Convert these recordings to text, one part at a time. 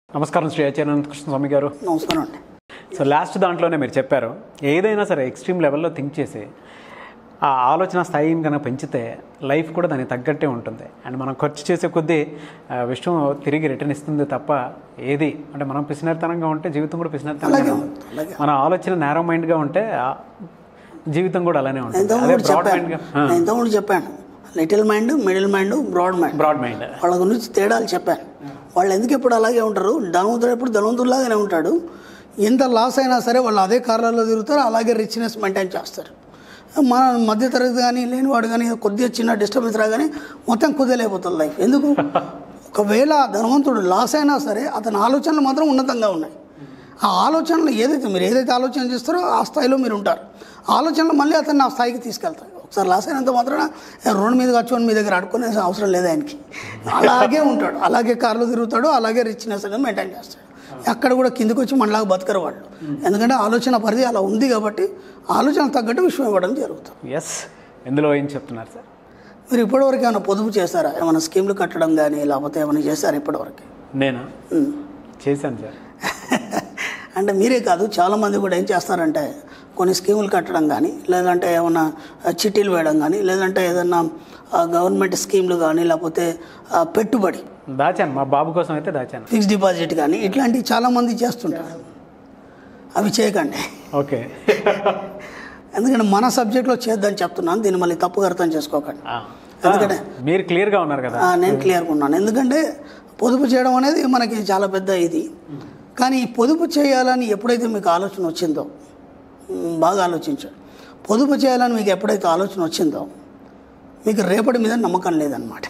నమస్కారం శ్రీ ఆచార్య కృష్ణ స్వామి గారు నమస్కారం అండి సో లాస్ట్ దాంట్లోనే మీరు చెప్పారు ఏదైనా సరే ఎక్స్ట్రీమ్ లెవెల్లో థింక్ చేసి ఆ ఆలోచన స్థాయిని కనుక పెంచితే లైఫ్ కూడా దానికి తగ్గట్టే ఉంటుంది అండ్ మనం ఖర్చు చేసే కొద్దీ ఆ, విషయం తిరిగి రిటర్న్ ఇస్తుంది తప్ప ఏది అంటే మనం పిసినరితనంగా ఉంటే జీవితం కూడా పిసినరితనంగా ఉంటుంది అలాగే. మన ఆలోచన నేరో మైండ్గా ఉంటే ఆ జీవితం కూడా అలానే ఉంటుంది నేను అదే ఇంతకుముందు బ్రాడ్ చెప్పాను మైండ్గా నేను ఇంతకుముందు చెప్పాను little mind middle mind broad mind broad mind వాళ్ళ గురించి తేడాలు చెప్పాను వాళ్ళు ఎందుకు ఎప్పుడు అలాగే ఉంటారు ధనవంతుడు ఎప్పుడు ధనవంతుడిలాగానే ఉంటాడు ఎంత లాస్ అయినా సరే వాళ్ళు అదే కార్లలో తిరుగుతారు అలాగే రిచ్నెస్ మెయింటైన్ చేస్తారు మన మధ్యతరగతి కానీ లేనివాడు కానీ కొద్దిగా చిన్న డిస్టర్బెన్స్ రాగానే మొత్తం కుదలేకపోతుంది లైఫ్ ఎందుకు ఒకవేళ ఆ ధనవంతుడు లాస్ అయినా సరే అతని ఆలోచనలు మాత్రం ఉన్నతంగా ఉన్నాయి ఆ ఆలోచనలు ఏదైతే మీరు ఏదైతే ఆలోచన చేస్తారో ఆ స్థాయిలో మీరు ఉంటారు ఆలోచనలు మళ్ళీ అతన్ని ఆ స్థాయికి తీసుకెళ్తాయి ఒకసారి లాస్ అయినంత మాత్రాన "ఏ, రోడ్డు మీద వచ్చి మీ దగ్గర అడుక్కునే అవసరం లేదు ఆయనకి అలాగే ఉంటాడు అలాగే కార్లు తిరుగుతాడు అలాగే రిచ్నెస్ అనేది మెయింటైన్ చేస్తాడు అక్కడ కూడా కిందకి వచ్చి మనలాగా బతకరు వాళ్ళు ఎందుకంటే ఆలోచన పరిధి అలా ఉంది కాబట్టి ఆలోచన తగ్గట్టు విషయం ఇవ్వడం జరుగుతుంది ఎస్ ఎందులో ఏం చెప్తున్నారు సార్ మీరు ఇప్పటివరకు ఏమైనా పొదుపు చేస్తారా ఏమైనా స్కీమ్లు కట్టడం కానీ లేకపోతే ఏమైనా చేస్తారా ఇప్పటివరకు నేను ఉమ్. చేశాను సార్ అంటే మీరే కాదు చాలామంది కూడా ఏం చేస్తారంటే కొన్ని స్కీములు కట్టడం కానీ లేదంటే ఏమైనా చిట్టీలు వేయడం కానీ లేదంటే ఏదన్నా ఆ, గవర్నమెంట్ స్కీమ్లు కానీ లేకపోతే ఆ, పెట్టుబడి దాచాను మా బాబు కోసం అయితే దాచాను ఫిక్స్డ్ డిపాజిట్ కానీ ఇట్లాంటివి చాలామంది చేస్తుంటారు అవి చేయకండి ఓకే ఎందుకంటే మన సబ్జెక్ట్లో చేద్దని చెప్తున్నాను దీన్ని మళ్ళీ తప్పుగా అర్థం చేసుకోకండి ఆ. ఎందుకంటే మీరు క్లియర్గా ఉన్నారు కదా ఆ, నేను క్లియర్గా ఉన్నాను ఎందుకంటే పొదుపు చేయడం అనేది మనకి చాలా పెద్ద ఇది కానీ ఈ పొదుపు చేయాలని ఎప్పుడైతే మీకు ఆలోచన వచ్చిందో మ్, బాగా ఆలోచించాడు పొదుపు చేయాలని మీకు ఎప్పుడైతే ఆలోచన వచ్చిందో మీకు రేపటి మీద నమ్మకం లేదన్నమాట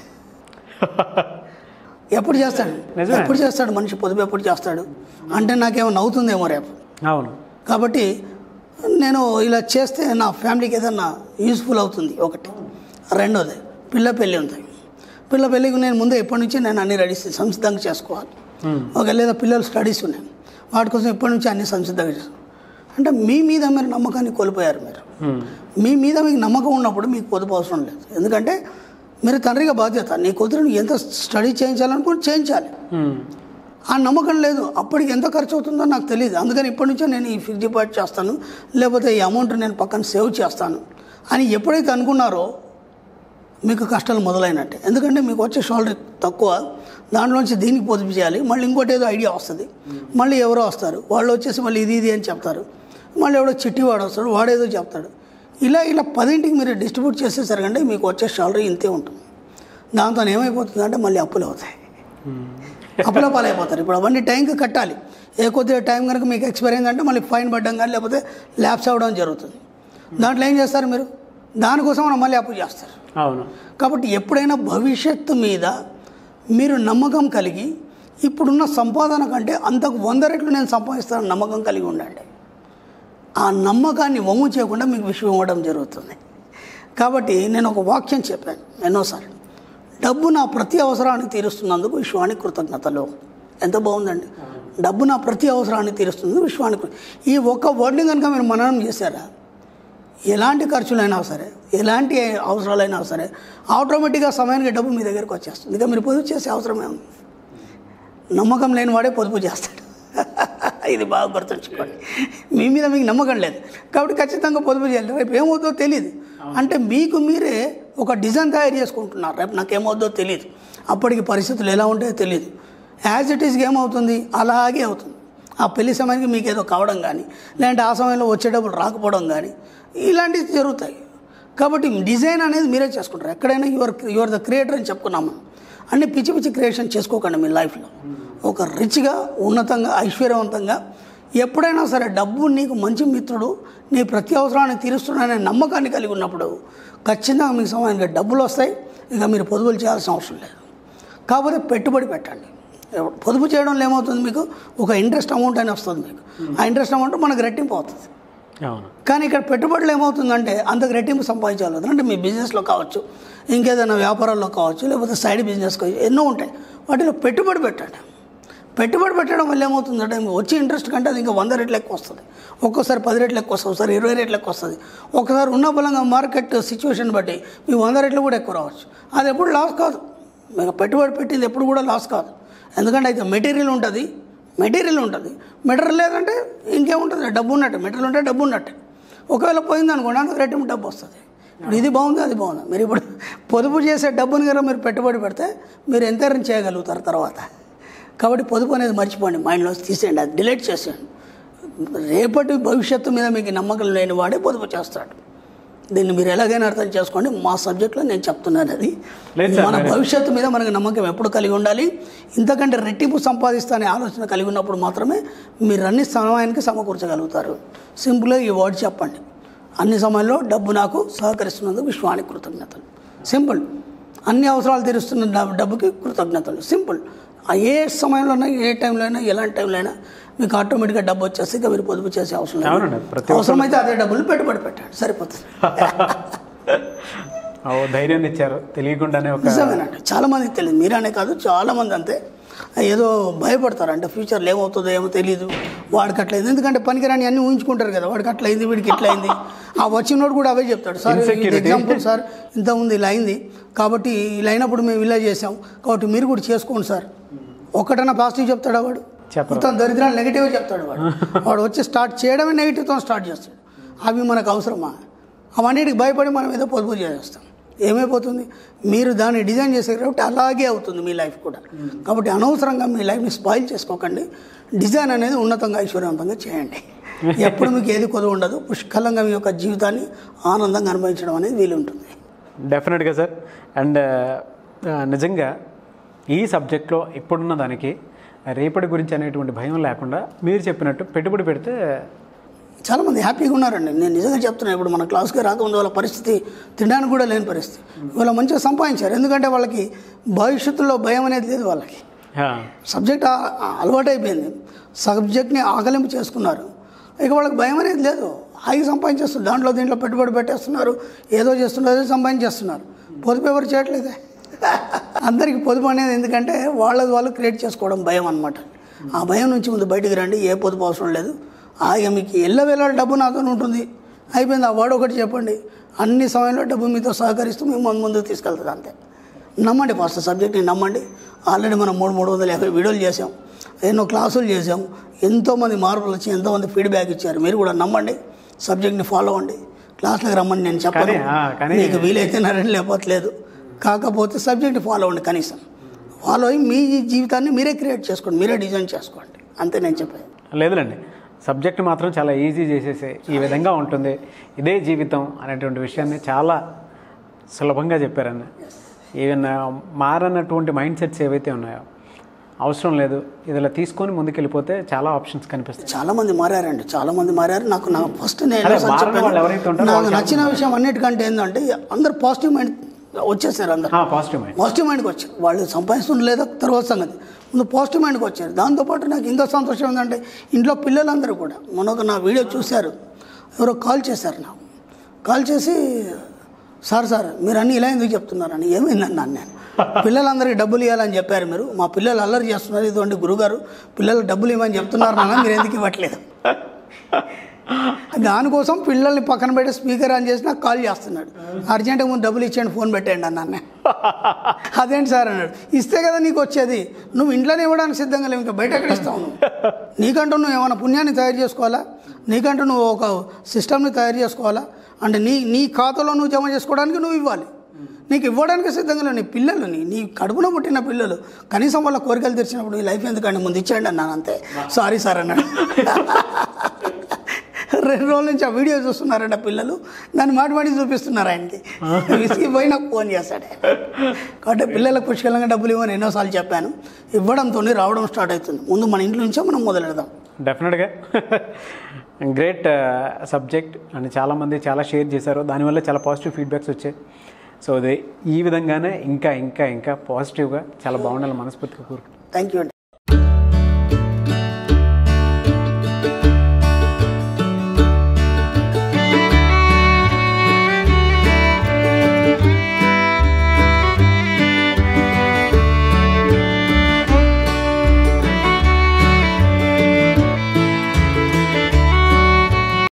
ఎప్పుడు చేస్తాడు నిజమే. ఎప్పుడు చేస్తాడు మనిషి పొదుపు ఎప్పుడు చేస్తాడు అంటే నాకేమైనా అవుతుందేమో రేపు అవును కాబట్టి నేను ఇలా చేస్తే నా ఫ్యామిలీకి ఏదన్నా యూస్ఫుల్ అవుతుంది ఒకటి రెండోది పిల్ల పెళ్ళి ఉంది పిల్ల పెళ్ళికి నేను ముందే ఎప్పటి నుంచి నేను అన్ని రెడీ సంసిద్ధంగా చేసుకోవాలి ఒక లేదా పిల్లలు స్టడీస్ ఉన్నాయి వాటి కోసం ఎప్పటి నుంచి అన్ని సంసిద్ధంగా చేసుకోవాలి అంటే మీ మీద మీరు నమ్మకాన్ని కోల్పోయారు మీరు Hmm. మీ మీద మీకు నమ్మకం ఉన్నప్పుడు మీకు పొదుపు అవసరం లేదు ఎందుకంటే మీరు తండ్రిగా బాధ్యత నీ కూతురుని ఎంత స్టడీ చేయించాలనుకుంటే చేయించాలి Hmm. ఆ నమ్మకం లేదు అప్పటికి ఎంత ఖర్చు అవుతుందో నాకు తెలియదు అందుకని ఇప్పటి నుంచే నేను ఈ ఫిక్స్ డిపాజిట్ చేస్తాను లేకపోతే ఈ అమౌంట్ నేను పక్కన సేవ్ చేస్తాను అని ఎప్పుడైతే అనుకున్నారో మీకు కష్టాలు మొదలైనట్టే ఎందుకంటే మీకు వచ్చే శాలరీ తక్కువ దాంట్లోంచి దీనికి పొదుపు చేయాలి మళ్ళీ ఇంకోటి ఏదో ఐడియా వస్తుంది మళ్ళీ ఎవరో వస్తారు వాళ్ళు వచ్చేసి మళ్ళీ ఇది ఇది అని చెప్తారు మళ్ళీ ఎవడో చిట్టి వాడు వస్తాడు వాడేదో చెప్తాడు ఇలా ఇలా పదింటికి మీరు డిస్ట్రిబ్యూట్ చేసేసరికంటే మీకు వచ్చే శాలరీ ఇంతే ఉంటుంది దాంతో ఏమైపోతుందంటే మళ్ళీ అప్పులు అవుతాయి అప్పుల పాలైపోతారు ఇప్పుడు అవన్నీ టైంకి కట్టాలి ఏ కొద్దిగా టైం కనుక మీకు ఎక్స్పైర్ అయిందంటే మళ్ళీ ఫైన్ పడ్డం కానీ లేకపోతే ల్యాబ్స్ అవ్వడం జరుగుతుంది దాంట్లో ఏం చేస్తారు మీరు దానికోసం మనం మళ్ళీ అప్పు చేస్తారు అవును కాబట్టి ఎప్పుడైనా భవిష్యత్తు మీద మీరు నమ్మకం కలిగి ఇప్పుడున్న సంపాదన కంటే అంతకు వంద రెట్లు నేను సంపాదిస్తాను నమ్మకం కలిగి ఉండండి ఆ నమ్మకాన్ని వమ్ము చేయకుండా మీకు విషయం ఇవ్వడం జరుగుతుంది కాబట్టి నేను ఒక వాక్యం చెప్పాను ఎన్నోసార్లు డబ్బు నా ప్రతి అవసరాన్ని తీరుస్తున్నందుకు విశ్వానికి కృతజ్ఞతలు ఎంత బాగుందండి డబ్బు నా ప్రతి అవసరాన్ని తీరుస్తుంది విశ్వానికి కృ- ఈ ఒక్క వర్డ్ని కనుక మీరు మననం చేశారా ఎలాంటి ఖర్చులైనా సరే ఎలాంటి అవసరాలైనా సరే ఆటోమేటిక్గా సమయానికి డబ్బు మీ దగ్గరికి వచ్చేస్తుంది ఇక మీరు పొదుపు చేసే అవసరమే ఉంది నమ్మకం లేని వాడే పొదుపు చేస్తాడు ఇది బాగా గుర్తుంచుకోండి మీ మీద మీకు నమ్మకం లేదు కాబట్టి ఖచ్చితంగా పొదుపు చేయాలి రేపు ఏమవుతుందో తెలియదు అంటే మీకు మీరే ఒక డిజైన్ తయారు చేసుకుంటున్నారు రేపు నాకు ఏమవుతుందో తెలియదు అప్పటికి పరిస్థితులు ఎలా ఉంటాయో తెలియదు యాజ్ ఇట్ ఈస్గా ఏమవుతుంది అలాగే అవుతుంది ఆ పెళ్లి సమయానికి మీకు ఏదో కావడం కానీ లేదంటే ఆ సమయంలో వచ్చేటప్పుడు రాకపోవడం కానీ ఇలాంటివి జరుగుతాయి కాబట్టి డిజైన్ అనేది మీరే చేసుకుంటారు ఎక్కడైనా యువర్ యువర్ ద క్రియేటర్ అని చెప్పుకున్నాం మనం అన్ని పిచ్చి పిచ్చి క్రియేషన్ చేసుకోకండి మీ లైఫ్లో ఒక రిచ్గా ఉన్నతంగా ఐశ్వర్యవంతంగా ఎప్పుడైనా సరే డబ్బు నీకు మంచి మిత్రుడు నీ ప్రతి అవసరాన్ని తీరుస్తున్నాడనే నమ్మకాన్ని కలిగి ఉన్నప్పుడు ఖచ్చితంగా మీకు సమయానికి డబ్బులు వస్తాయి ఇక మీరు పొదుపులు చేయాల్సిన అవసరం లేదు కాకపోతే పెట్టుబడి పెట్టండి పొదుపు చేయడంలో ఏమవుతుంది మీకు ఒక ఇంట్రెస్ట్ అమౌంట్ అని వస్తుంది మీకు ఆ ఇంట్రెస్ట్ అమౌంట్ మనకు రెట్టింపు అవుతుంది అవును కానీ ఇక్కడ పెట్టుబడులు ఏమవుతుందంటే అంతకు రెట్టింపు సంపాదించాలి అంటే మీ బిజినెస్లో కావచ్చు ఇంకేదైనా వ్యాపారాల్లో కావచ్చు లేకపోతే సైడ్ బిజినెస్ కావచ్చు ఎన్నో ఉంటాయి వాటిలో పెట్టుబడి పెట్టండి పెట్టుబడి పెట్టడం వల్ల ఏమవుతుందంటే మీకు వచ్చే ఇంట్రెస్ట్ కంటే అది ఇంకా వంద రెట్లు ఎక్కువ వస్తుంది ఒక్కోసారి పది రెట్లు ఎక్కువ వస్తుంది ఒకసారి ఇరవై రెట్లు ఎక్కువ వస్తుంది ఒకసారి ఉన్న బలంగా మార్కెట్ సిచ్యువేషన్ బట్టి మీ వంద రెట్లు కూడా ఎక్కువ రావచ్చు అది ఎప్పుడు లాస్ కాదు మీకు పెట్టుబడి పెట్టింది ఎప్పుడు కూడా లాస్ కాదు ఎందుకంటే అయితే మెటీరియల్ ఉంటుంది మెటీరియల్ ఉంటుంది మెటీరియల్ లేదంటే ఇంకేముంటుంది డబ్బు ఉన్నట్టు మెటీరియల్ ఉంటే డబ్బు ఉన్నట్టు ఒకవేళ పోయింది అనుకోండి అందుకు రెట్టింపు డబ్బు వస్తుంది ఇప్పుడు ఇది బాగుంది అది బాగుంది మీరు ఇప్పుడు పొదుపు చేసే డబ్బుని కనుక మీరు పెట్టుబడి పెడితే మీరు ఎంత ఎర్న్ చేయగలుగుతారు తర్వాత కాబట్టి పొదుపు అనేది మర్చిపోండి మైండ్లో తీసేయండి అది డిలీట్ చేసేయండి రేపటి భవిష్యత్తు మీద మీకు నమ్మకం లేని వాడే పొదుపు చేస్తాడు దీన్ని మీరు ఎలాగైనా అర్థం చేసుకోండి మా సబ్జెక్ట్లో నేను చెప్తున్నాను అది లేదు సార్, మన మరి- భవిష్యత్తు మీద మనకు నమ్మకం ఎప్పుడు కలిగి ఉండాలి ఇంతకంటే రెట్టింపు సంపాదిస్తానే ఆలోచన కలిగి ఉన్నప్పుడు మాత్రమే మీరు అన్ని సమయానికి సమకూర్చగలుగుతారు సింపుల్గా ఈ వర్డ్ చెప్పండి అన్ని సమయంలో డబ్బు నాకు సహకరిస్తున్నందుకు విశ్వానికి కృతజ్ఞతలు సింపుల్ అన్ని అవసరాలు తీరుస్తున్న డబ్బు- డబ్బుకి కృతజ్ఞతలు సింపుల్ ఆ ఏ సమయంలో అయినా ఏ టైంలో అయినా ఎలాంటి టైంలో అయినా మీకు ఆటోమేటిక్గా డబ్బు వచ్చేసి ఇక మీరు పొదుపు చేసే అవసరం లేదు అవునండి ప్రతి అవసరమైతే అదే డబ్బులు పెట్టుబడి పెట్టండి సరిపోతుంది ఓ ధైర్యాన్ని ఇచ్చారు తెలియకుండానే ఒక నిజమేనండి చాలా మందికి తెలియదు మీరనే కాదు చాలా మంది అంతే ఏదో భయపడతారు అంటే ఫ్యూచర్లో ఏమవుతుందో ఏమో తెలియదు వాడికి అట్లయింది ఎందుకంటే పనికిరాని అన్ని ఊహించుకుంటారు కదా వాడికి అట్లయింది వీడికి ఇట్లా అయింది ఆ వచ్చినోడు కూడా అవే చెప్తాడు సార్ Insecurity. ఎగ్జాంపుల్ సార్ ఇంత ఉంది ఇలా అయింది కాబట్టి ఇలా అయినప్పుడు మేము ఇలా చేసాం కాబట్టి మీరు కూడా చేసుకోండి సార్ ఒక్కటన్నా పాజిటివ్ చెప్తాడా వాడు చెప్పరు. మొత్తం దరిద్రాలు నెగిటివ్ చెప్తాడు వాడు వాడు వచ్చి స్టార్ట్ చేయడమే నెగిటివ్తో స్టార్ట్ చేస్తాడు అవి మనకు అవసరమా అవన్నిటికి భయపడి మనం ఏదో పొదుపు చేసేస్తాం ఏమైపోతుంది మీరు దాన్ని డిజైన్ చేసారు కాబట్టి అలాగే అవుతుంది మీ లైఫ్ కూడా కాబట్టి అనవసరంగా మీ లైఫ్ని స్పాయిల్ చేసుకోకండి డిజైన్ అనేది ఉన్నతంగా ఐశ్వర్యవంతంగా చేయండి ఎప్పుడు మీకు ఏది కొద్దు ఉండదు పుష్కలంగా మీ యొక్క జీవితాన్ని ఆనందంగా అనుభవించడం అనేది వీలు ఉంటుంది డెఫినెట్గా సార్ అండ్ నిజంగా ఈ సబ్జెక్ట్లో ఇప్పుడున్న దానికి రేపటి గురించి అనేటువంటి భయం లేకుండా మీరు చెప్పినట్టు పెట్టుబడి పెడితే చాలామంది హ్యాపీగా ఉన్నారండి నేను నిజంగా చెప్తున్నాను ఇప్పుడు మన క్లాస్కి రాకముందు వాళ్ళ పరిస్థితి తినడానికి కూడా లేని పరిస్థితి వాళ్ళ మంచిగా సంపాదించారు ఎందుకంటే వాళ్ళకి భవిష్యత్తులో భయం అనేది లేదు వాళ్ళకి ఆ, సబ్జెక్ట్ ఆ- ఆ అలవాటు అయిపోయింది సబ్జెక్ట్ని ఆకలింపు చేసుకున్నారు ఇక వాళ్ళకి భయం అనేది లేదు హాయిగా సంపాదించేస్తారు దాంట్లో దీంట్లో పెట్టుబడి పెట్టేస్తున్నారు ఏదో చేస్తున్నారు ఏదో సంపాదించేస్తున్నారు పొదుపు ఎవరు చేయట్లేదే అందరికీ పొదుపు అనేది ఎందుకంటే వాళ్ళది వాళ్ళు క్రియేట్ చేసుకోవడం భయం అనమాట ఆ భయం నుంచి ముందు బయటికి రండి ఏ పొదుపు అవసరం లేదు హాయిగా మీకు ఎల్ల వేళ డబ్బు నాతో ఉంటుంది అయిపోయింది ఆ వాడు ఒకటి చెప్పండి అన్ని సమయంలో డబ్బు మీతో సహకరిస్తూ మేము ముందు ముందుకు తీసుకెళ్తుంది అంతే నమ్మండి ఫస్ట్ సబ్జెక్ట్ని నమ్మండి ఆల్రెడీ మనం మూడు మూడు వందల యాభై వీడియోలు చేసాం ఎన్నో క్లాసులు చేసాం ఎంతోమంది మార్పులు వచ్చి ఎంతోమంది ఫీడ్బ్యాక్ ఇచ్చారు మీరు కూడా నమ్మండి సబ్జెక్ట్ని ఫాలో అవ్వండి క్లాస్లకు రమ్మని నేను చెప్పను కానీ, ఆ, కానీ- మీకు వీలైతే నరండి లేకపోతలేదు కాకపోతే సబ్జెక్ట్ ఫాలో అవ్వండి కనీసం ఫాలో అయ్యి మీ జీవితాన్ని మీరే క్రియేట్ చేసుకోండి మీరే డిజైన్ చేసుకోండి అంతే నేను చెప్పేది లేదులేండి సబ్జెక్ట్ మాత్రం చాలా ఈజీ చేసేసి ఈ విధంగా ఉంటుంది ఇదే జీవితం అనేటువంటి విషయాన్ని చాలా సులభంగా చెప్పారన్న ఈవెన్ మారనటువంటి మైండ్ సెట్స్ ఏవైతే ఉన్నాయో అవసరం లేదు ఇదిలా తీసుకొని ముందుకెళ్ళిపోతే చాలా ఆప్షన్స్ కనిపిస్తాయి చాలా మంది మారారండి చాలా మంది మారారు నాకు నా ఫస్ట్ నేను అదే, ఎన్నోసార్లు మారని చెప్పాను. వాళ్ళు ఎవరైతే ఉంటారో నాకు వాళ్ళు నచ్చిన విషయం అన్నిటికంటే ఏంటంటే అందరు పాజిటివ్ మైండ్ వచ్చేసారు అందరు పాజిటివ్ మైండ్ పాజిటివ్ మైండ్కి వచ్చారు వాళ్ళు సంపాదిస్తున్న లేదా తర్వాత సంగతి ముందు పాజిటివ్ మైండ్కి వచ్చారు దాంతోపాటు నాకు ఇంకా సంతోషం ఏంటంటే ఇంట్లో పిల్లలందరూ కూడా మొన్న ఒక నా వీడియో చూశారు ఎవరో కాల్ చేశారు నాకు కాల్ చేసి సార్ సార్ మీరు అన్నీ ఇలా ఎందుకు చెప్తున్నారని ఏమైందన్నాను నేను పిల్లలందరికీ డబ్బులు ఇవ్వాలని చెప్పారు మీరు మా పిల్లలు అల్లరి చేస్తున్నారు ఇదిగోండి గురుగారు పిల్లలు డబ్బులు ఇవ్వమని చెప్తున్నారు నాన్న మీరు ఎందుకు ఇవ్వట్లేదు దానికోసం పిల్లల్ని పక్కన పెట్టి స్పీకర్ ఆన్ చేసి నాకు కాల్ చేస్తున్నాడు అర్జెంట్గా ముందు డబ్బులు ఇచ్చేయండి ఫోన్ పెట్టండి అన్నాను నేను అదేంటి సార్ అన్నాడు ఇస్తే కదా నీకు వచ్చేది నువ్వు ఇంట్లోనే ఇవ్వడానికి సిద్ధంగా లేవు ఇంకా బయట ఎక్కడ ఇస్తావు నువ్వు నీకంటూ నువ్వు ఏమైనా పుణ్యాన్ని తయారు చేసుకోవాలా నీకంటూ నువ్వు ఒక సిస్టమ్ని తయారు చేసుకోవాలా అంటే నీ నీ ఖాతాలో నువ్వు జమ చేసుకోవడానికి నువ్వు ఇవ్వాలి నీకు ఇవ్వడానికి సిద్ధంగా లేవు నీ పిల్లలు నీ నీ కడుపులో పుట్టిన పిల్లలు కనీసం వాళ్ళ కోరికలు తెరిచినప్పుడు ఈ లైఫ్ ఎందుకంటే ముందు ఇచ్చేయండి అన్నాను అంతే సారీ సార్ అన్నాడు రెండు రోజుల నుంచి ఆ వీడియో చూస్తున్నారంట పిల్లలు దాన్ని మాటి మాటి చూపిస్తున్నారు ఆయనకి విసిగిపోయి నాకు ఫోన్ చేశాడు ఆయన. కాబట్టి పిల్లలకు పుష్కలంగా డబ్బులు ఇవ్వని ఎన్నోసార్లు చెప్పాను ఇవ్వడంతో రావడం స్టార్ట్ అవుతుంది ముందు మన ఇంట్లో నుంచే మనం మొదలెడదాం డెఫినెట్గా గ్రేట్ సబ్జెక్ట్ అని చాలామంది చాలా షేర్ చేశారు దానివల్ల చాలా పాజిటివ్ ఫీడ్బ్యాక్స్ వచ్చాయి సో ఇది ఈ విధంగానే ఇంకా ఇంకా ఇంకా పాజిటివ్గా చాలా బాగుండాలి మనస్ఫూర్తిగా కోరుకుంటున్నాను థ్యాంక్ యూ అండి